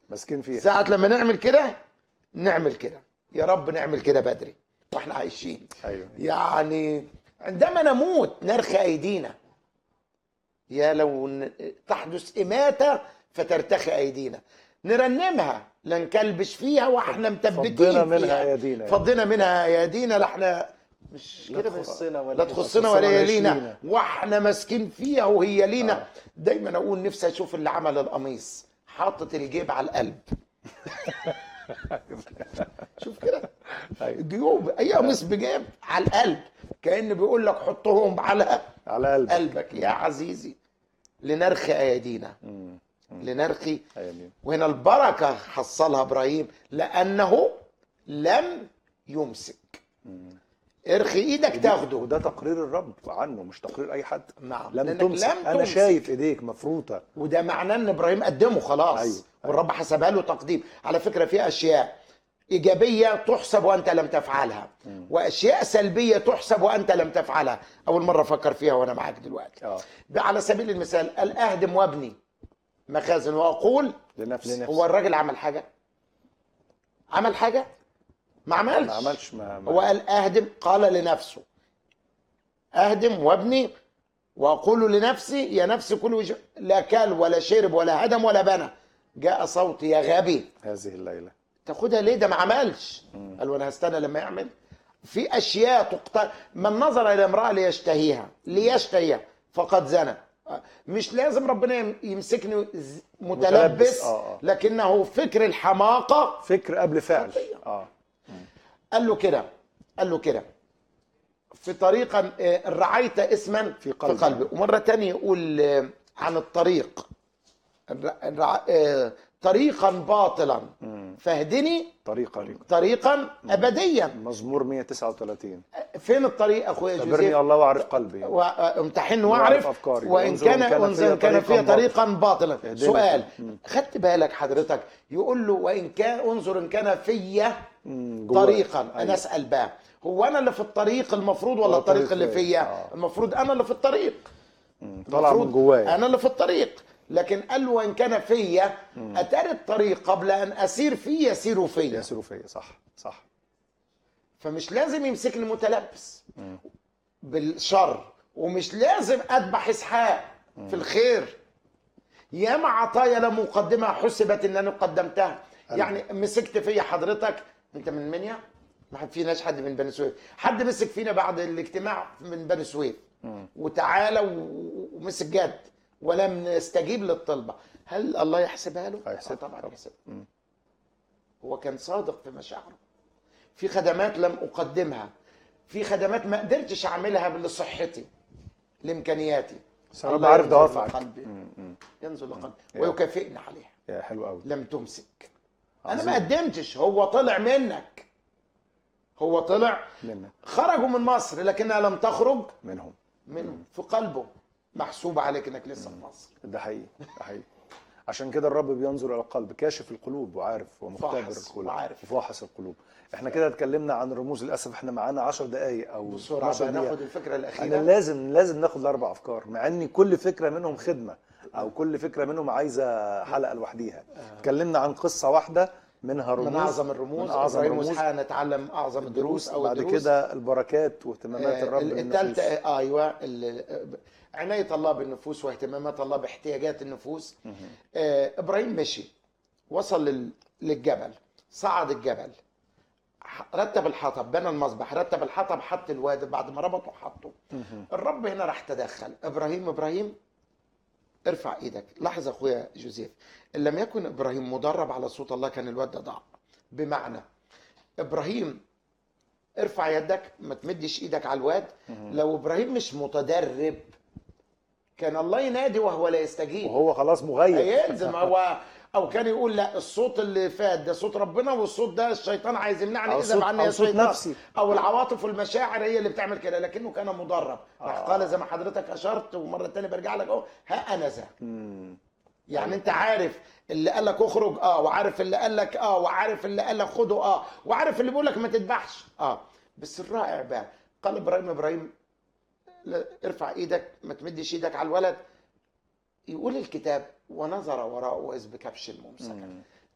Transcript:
ماسكين فيها ساعة لما نعمل كده نعمل كده يا رب نعمل كده بدري واحنا عايشين ايوه يعني عندما نموت نرخي ايدينا يا لو ن- تحدث اماته فترتخي ايدينا نرنمها لا نكلبش فيها واحنا مثبتين فضنا منها فيها. ايادينا فضينا منها ايادينا لا احنا مش لا كده بس تخصنا ولا لا تخصنا ولا هي لينا واحنا ماسكين فيها وهي لينا آه. دايما اقول نفسي اشوف اللي عمل القميص حاطط الجيب على القلب شوف كده أيوة. جيوب اي قميص بجيب على القلب كان بيقول لك حطهم على على قلبك قلبك يا عزيزي لنرخي ايادينا مم. لنرخي ايامين وهنا البركه حصلها ابراهيم لانه لم يمسك ارخي ايدك تاخده وده تقرير الرب عنه مش تقرير اي حد نعم لم لأنك تمسك لم انا تمسك. شايف ايديك مفروطه وده معناه ان ابراهيم قدمه خلاص أيوة. والرب حسبها له تقديم على فكره في اشياء ايجابيه تحسب وانت لم تفعلها واشياء سلبيه تحسب وانت لم تفعلها اول مره افكر فيها وانا معاك دلوقتي اه على سبيل المثال قال اهدم وابني مخازن واقول لنفسي هو الراجل عمل حاجه عمل حاجه ما عملش ما عملش ما, ما هو قال اهدم قال لنفسه اهدم وابني واقول لنفسي يا نفس كل وجه لا كل ولا شرب ولا هدم ولا بنى جاء صوتي يا غبي هذه الليله تاخدها ليه ده ما عملش قال وانا هستنى لما يعمل في اشياء تقت... من نظر الى امراه ليشتهيها ليشتهيها فقد زنى مش لازم ربنا يم- يمسكني ز- متلبس متلبس، آه، آه. لكنه فكر الحماقه فكر قبل فعل خطية. اه قال له كده قال له كده في طريقا آه، رعيت اسما في قلبي. في قلبي ومره تانية يقول آه، عن الطريق الر- الرع- آه، طريقا باطلا فاهدني طريقه طريقا ابديا مزمور 139 فين الطريق اخويا خبرني جوزيف الله واعرف قلبي وامتحن واعرف واعرف أفكاري. وان وانظر كان إن كان وانظر إن فيها كان فيها طريقاً طريقا باطلا اهدنا. سؤال مم. خدت بالك حضرتك يقول له وان كان انظر ان كان فيا مم، جواك. طريقا انا أيوة. اسال بقى هو انا اللي في الطريق المفروض ولا ولا الطريق الطريق اللي فيا؟ فيا آه. المفروض انا اللي في الطريق مم، طالع من المفروض جوايا انا اللي في الطريق لكن قال له وان كان فيا اتاري الطريق قبل ان اسير فيه يسير فيا يسيروا فيا صح صح فمش لازم يمسكني متلبس بالشر ومش لازم اذبح اسحاق في الخير ياما عطايا لا مقدمه حسبت ان انا قدمتها يعني مسكت فيا حضرتك انت من منيا ما فيناش حد من بني سويف حد مسك فينا بعد الاجتماع من بني سويف وتعالى و- ومسك جد ولم نستجيب للطلبه هل الله يحسبها له؟ هيحسبها آه طبعا طبعا. يحسبها هو كان صادق في مشاعره في خدمات لم اقدمها في خدمات ما قدرتش اعملها لصحتي لامكانياتي بس الرب الله عارف ينظر دوافعك لقلبي مم، مم. ينزل لقلبي يا. ويكافئني عليها يا حلو قوي لم تمسك انا عظيم. ما قدمتش هو طلع منك هو طلع منك خرجوا من مصر لكنها لم تخرج منهم منه في قلبه محسوب عليك انك لسه في مصر ده حقيقي ده حقيقي عشان كده الرب بينظر الى القلب كاشف القلوب وعارف ومختبر فاحص القلوب وعارف. وفاحص القلوب احنا كده اتكلمنا عن الرموز للاسف احنا معانا 10 دقائق او بسرعه 12 بقى دقيقة. ناخد الفكره انا الاخيره لازم لازم ناخد الاربع افكار مع ان كل فكره منهم خدمه او كل فكره منهم عايزه حلقه لوحديها اتكلمنا عن قصه واحده منها رموز من اعظم الرموز من اعظم ابراهيم الرموز واسحاق نتعلم اعظم الدروس او بعد الدروس كده البركات واهتمامات الرب الثالثه بالنفوس ايوه ال- عنايه الله بالنفوس واهتمامات الله باحتياجات النفوس آه، ابراهيم مشي وصل لل- للجبل صعد الجبل ح- رتب الحطب بنى المذبح رتب الحطب حط الواد بعد ما ربطه حطه الرب هنا راح تدخل ابراهيم ابراهيم ارفع ايدك لاحظ اخويا جوزيف ان لم يكن ابراهيم مدرب على صوت الله كان الواد ده ضاع بمعنى ابراهيم ارفع يدك ما تمدش ايدك على الواد لو ابراهيم مش متدرب كان الله ينادي وهو لا يستجيب وهو خلاص مغيب هيلزم هو او كان يقول لا الصوت اللي فات ده صوت ربنا والصوت ده الشيطان عايز يمنعني أو اذا صوت- عني أو يا صوت شيطان نفسي. او العواطف والمشاعر هي اللي بتعمل كده لكنه كان مدرب راح آه. قال زي ما حضرتك اشرت ومره تانية برجع لك اهو ها انا ذا مم. يعني انت عارف اللي قال لك اخرج اه وعارف اللي قال لك اه وعارف اللي قال لك خده اه وعارف اللي بيقول لك ما تذبحش اه بس الرائع بقى قال ابراهيم ابراهيم لا، ارفع ايدك ما تمدش ايدك على الولد يقول الكتاب ونظر وراءه واذ بكبش ممسكا